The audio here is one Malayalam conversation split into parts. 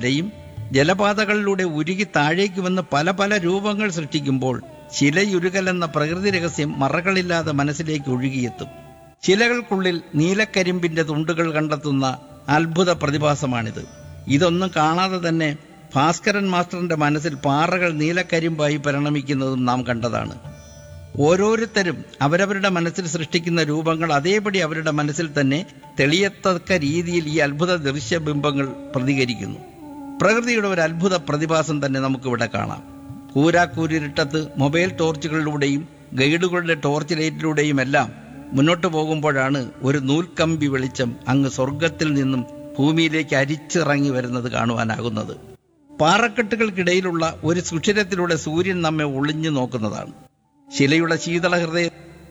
ശിലയും ജലപാതകളിലൂടെ ഉരുകി താഴേക്ക് വന്ന് പല പല രൂപങ്ങൾ സൃഷ്ടിക്കുമ്പോൾ ശിലയുരുകലെന്ന പ്രകൃതി രഹസ്യം മറകളില്ലാതെ മനസ്സിലേക്ക് ഒഴുകിയെത്തും ശിലകൾക്കുള്ളിൽ നീലക്കരിമ്പിന്റെ തുണ്ടുകൾ കണ്ടെത്തുന്ന അത്ഭുത പ്രതിഭാസമാണിത് ഇതൊന്നും കാണാതെ തന്നെ ഭാസ്കരൻ മാസ്റ്ററിന്റെ മനസ്സിൽ പാറകൾ നീലക്കരിമ്പായി പരിണമിക്കുന്നതും നാം കണ്ടതാണ് ഓരോരുത്തരും അവരവരുടെ മനസ്സിൽ സൃഷ്ടിക്കുന്ന രൂപങ്ങൾ അതേപടി അവരുടെ മനസ്സിൽ തന്നെ തെളിയത്തക്ക രീതിയിൽ ഈ അത്ഭുത ദൃശ്യബിംബങ്ങൾ പ്രതികരിക്കുന്നു പ്രകൃതിയുടെ ഒരു അത്ഭുത പ്രതിഭാസം തന്നെ നമുക്കിവിടെ കാണാം കൂരാക്കൂരിട്ടത്ത് മൊബൈൽ ടോർച്ചുകളിലൂടെയും ഗൈഡുകളുടെ ടോർച്ച് ലൈറ്റിലൂടെയും എല്ലാം മുന്നോട്ട് പോകുമ്പോഴാണ് ഒരു നൂൽക്കമ്പി വെളിച്ചം അങ്ങ് സ്വർഗത്തിൽ നിന്നും ഭൂമിയിലേക്ക് അരിച്ചിറങ്ങി വരുന്നത് കാണുവാനാകുന്നത് പാറക്കെട്ടുകൾക്കിടയിലുള്ള ഒരു സുഷിരത്തിലൂടെ സൂര്യൻ നമ്മെ ഒളിഞ്ഞു നോക്കുന്നതാണ് ശിലയുടെ ശീതള ഹൃദയ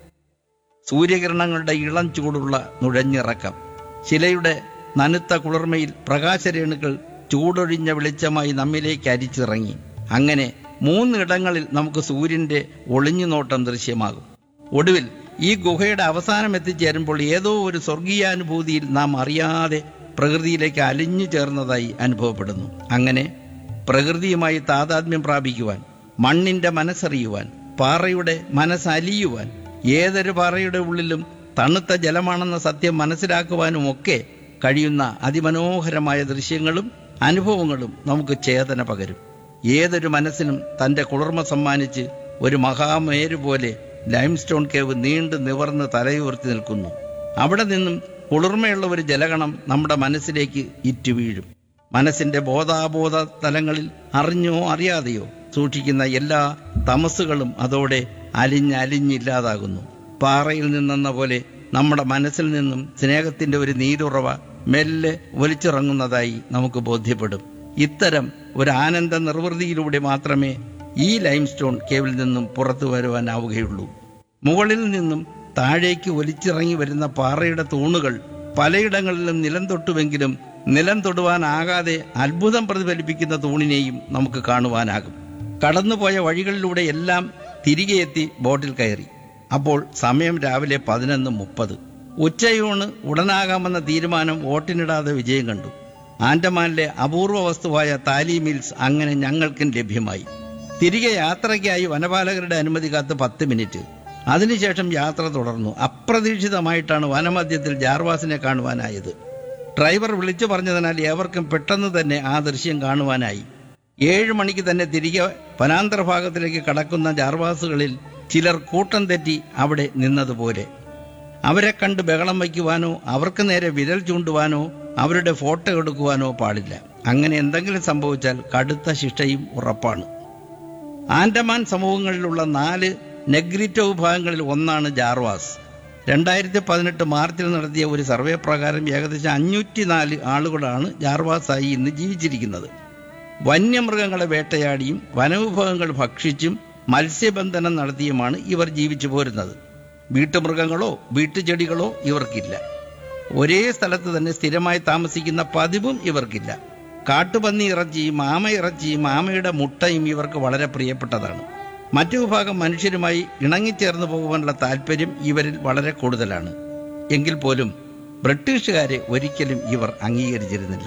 സൂര്യകിരണങ്ങളുടെ ഇളം ചൂടുള്ള നുഴഞ്ഞിറക്കം ശിലയുടെ നനുത്ത കുളിർമയിൽ പ്രകാശരേണുകൾ ചൂടൊഴിഞ്ഞ വെളിച്ചമായി നമ്മിലേക്ക് അരിച്ചിറങ്ങി അങ്ങനെ മൂന്നിടങ്ങളിൽ നമുക്ക് സൂര്യന്റെ ഒളിഞ്ഞുനോട്ടം ദൃശ്യമാകും ഒടുവിൽ ഈ ഗുഹയുടെ അവസാനം എത്തിച്ചേരുമ്പോൾ ഏതോ ഒരു സ്വർഗീയാനുഭൂതിയിൽ നാം അറിയാതെ പ്രകൃതിയിലേക്ക് അലിഞ്ഞു ചേർന്നതായി അനുഭവപ്പെടുന്നു അങ്ങനെ പ്രകൃതിയുമായി താതാത്മ്യം പ്രാപിക്കുവാൻ മണ്ണിന്റെ മനസ്സറിയുവാൻ പാറയുടെ മനസ്സലിയുവാൻ ഏതൊരു പാറയുടെ ഉള്ളിലും തണുത്ത ജലമാണെന്ന സത്യം മനസ്സിലാക്കുവാനും ഒക്കെ കഴിയുന്ന അതിമനോഹരമായ ദൃശ്യങ്ങളും അനുഭവങ്ങളും നമുക്ക് ചേതന പകരും ഏതൊരു മനസ്സിനും തന്റെ കുളിർമ സമ്മാനിച്ച് ഒരു മഹാമേരു പോലെ ലൈംസ്റ്റോൺ കേവ് നീണ്ടു നിവർന്ന് തലയുയർത്തി നിൽക്കുന്നു അവിടെ നിന്നും കുളിർമയുള്ള ഒരു ജലകണം നമ്മുടെ മനസ്സിലേക്ക് ഇറ്റുവീഴും മനസ്സിന്റെ ബോധാബോധ തലങ്ങളിൽ അറിഞ്ഞോ അറിയാതെയോ സൂക്ഷിക്കുന്ന എല്ലാ തമസുകളും അതോടെ അലിഞ്ഞലിഞ്ഞില്ലാതാകുന്നു പാറയിൽ നിന്നെന്ന പോലെ നമ്മുടെ മനസ്സിൽ നിന്നും സ്നേഹത്തിന്റെ ഒരു നീരുറവ മെല്ലെ ഒലിച്ചിറങ്ങുന്നതായി നമുക്ക് ബോധ്യപ്പെടും ഇത്തരം ഒരു ആനന്ദ നിർവൃതിയിലൂടെ മാത്രമേ ഈ ലൈംസ്റ്റോൺ കേവിൽ നിന്നും പുറത്തു വരുവാനാവുകയുള്ളൂ മുകളിൽ നിന്നും താഴേക്ക് ഒലിച്ചിറങ്ങി വരുന്ന പാറയുടെ തൂണുകൾ പലയിടങ്ങളിലും നിലം തൊട്ടുവെങ്കിലും നിലം തൊടുവാനാകാതെ അത്ഭുതം പ്രതിഫലിപ്പിക്കുന്ന തൂണിനെയും നമുക്ക് കാണുവാനാകും കടന്നുപോയ വഴികളിലൂടെ എല്ലാം തിരികെ എത്തി ബോട്ടിൽ കയറി അപ്പോൾ സമയം രാവിലെ പതിനൊന്ന് മുപ്പത് ഉച്ചയൂണ് ഉടനാകാമെന്ന തീരുമാനം വോട്ടിനിടാതെ വിജയം കണ്ടു ആൻഡമാനിലെ അപൂർവ വസ്തുവായ താലി മിൽസ് അങ്ങനെ ഞങ്ങൾക്കും ലഭ്യമായി തിരികെ യാത്രയ്ക്കായി വനപാലകരുടെ അനുമതി കാത്ത് പത്ത് മിനിറ്റ് അതിനുശേഷം യാത്ര തുടർന്നു അപ്രതീക്ഷിതമായിട്ടാണ് വനമധ്യത്തിൽ ജാർവാസിനെ കാണുവാനായത് ഡ്രൈവർ വിളിച്ചു പറഞ്ഞതിനാൽ ഏവർക്കും പെട്ടെന്ന് തന്നെ ആ ദൃശ്യം കാണുവാനായി ഏഴ് മണിക്ക് തന്നെ തിരികെ വനാന്തര ഭാഗത്തിലേക്ക് കടക്കുന്ന ജാർവാസുകളിൽ ചിലർ കൂട്ടം തെറ്റി അവിടെ നിന്നതുപോലെ അവരെ കണ്ട് ബഹളം വയ്ക്കുവാനോ അവർക്ക് നേരെ വിരൽ ചൂണ്ടുവാനോ അവരുടെ ഫോട്ടോ എടുക്കുവാനോ പാടില്ല അങ്ങനെ എന്തെങ്കിലും സംഭവിച്ചാൽ കടുത്ത ശിക്ഷയും ഉറപ്പാണ് ആൻഡമാൻ സമൂഹങ്ങളിലുള്ള നാല് നെഗ്രിറ്റോ വിഭാഗങ്ങളിൽ ഒന്നാണ് ജാർവാസ് രണ്ടായിരത്തി പതിനെട്ട് മാർച്ചിൽ നടത്തിയ ഒരു സർവേ പ്രകാരം ഏകദേശം അഞ്ഞൂറ്റി നാല് ആളുകളാണ് ജാർവാസായി ഇന്ന് ജീവിച്ചിരിക്കുന്നത് വന്യമൃഗങ്ങളെ വേട്ടയാടിയും വനവിഭവങ്ങൾ ഭക്ഷിച്ചും മത്സ്യബന്ധനം നടത്തിയുമാണ് ഇവർ ജീവിച്ചു പോരുന്നത് വീട്ടുമൃഗങ്ങളോ വീട്ടുചെടികളോ ഇവർക്കില്ല ഒരേ സ്ഥലത്ത് തന്നെ സ്ഥിരമായി താമസിക്കുന്ന പതിവും ഇവർക്കില്ല കാട്ടുപന്നി ഇറച്ചിയും ആമ ഇറച്ചിയും ആമയുടെ മുട്ടയും ഇവർക്ക് വളരെ പ്രിയപ്പെട്ടതാണ് മറ്റു വിഭാഗം മനുഷ്യരുമായി ഇണങ്ങിച്ചേർന്ന് പോകുവാനുള്ള താല്പര്യം ഇവരിൽ വളരെ കൂടുതലാണ് എങ്കിൽ പോലും ബ്രിട്ടീഷുകാരെ ഒരിക്കലും ഇവർ അംഗീകരിച്ചിരുന്നില്ല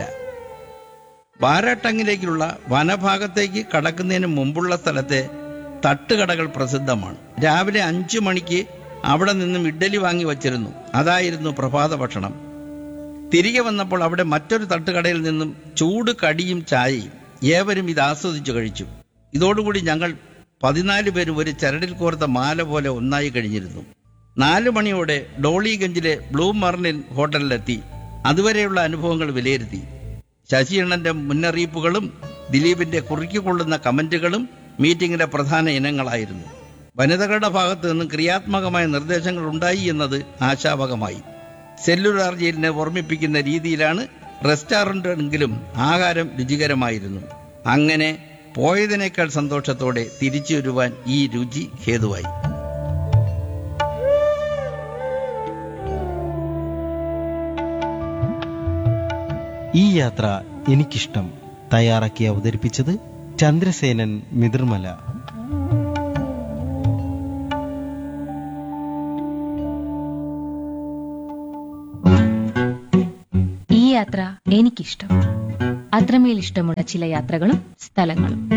ബാരാട്ടങ്ങിലേക്കുള്ള വനഭാഗത്തേക്ക് കടക്കുന്നതിന് മുമ്പുള്ള സ്ഥലത്തെ തട്ടുകടകൾ പ്രസിദ്ധമാണ് രാവിലെ അഞ്ചു മണിക്ക് അവിടെ നിന്നും ഇഡ്ഡലി വാങ്ങി വച്ചിരുന്നു അതായിരുന്നു പ്രഭാത ഭക്ഷണം തിരികെ വന്നപ്പോൾ അവിടെ മറ്റൊരു തട്ടുകടയിൽ നിന്നും ചൂട് കടിയും ചായയും ഏവരും ഇത് ആസ്വദിച്ചു കഴിച്ചു ഇതോടുകൂടി ഞങ്ങൾ പതിനാല് പേരും ഒരു ചരടിൽ കോർത്ത മാല പോലെ ഒന്നായി കഴിഞ്ഞിരുന്നു നാലു മണിയോടെ ഡോളിഗഞ്ചിലെ ബ്ലൂ മർണിൻ ഹോട്ടലിലെത്തി അതുവരെയുള്ള അനുഭവങ്ങൾ വിലയിരുത്തി ശശിയണ്ണന്റെ മുന്നറിയിപ്പുകളും ദിലീപിന്റെ കുറിക്കൊള്ളുന്ന കമന്റുകളും മീറ്റിംഗിന്റെ പ്രധാന ഇനങ്ങളായിരുന്നു വനിതകളുടെ ഭാഗത്ത് നിന്നും ക്രിയാത്മകമായ നിർദ്ദേശങ്ങൾ ഉണ്ടായി എന്നത് ആശാവകമായി സെല്ലുലാർ ജയിലിനെ ഓർമ്മിപ്പിക്കുന്ന രീതിയിലാണ് റെസ്റ്റോറന്റ് എങ്കിലും ആഹാരം രുചികരമായിരുന്നു അങ്ങനെ പോയതിനേക്കാൾ സന്തോഷത്തോടെ തിരിച്ചു വരുവാൻ ഈ രുചി ഹേതുവായി ഈ യാത്ര എനിക്കിഷ്ടം തയ്യാറാക്കി അവതരിപ്പിച്ചത് ചന്ദ്രസേനൻ മിതിർമല ഈ യാത്ര എനിക്കിഷ്ടം അത്രമേൽ ഇഷ്ടമുള്ള ചില യാത്രകളും സ്ഥലങ്ങളും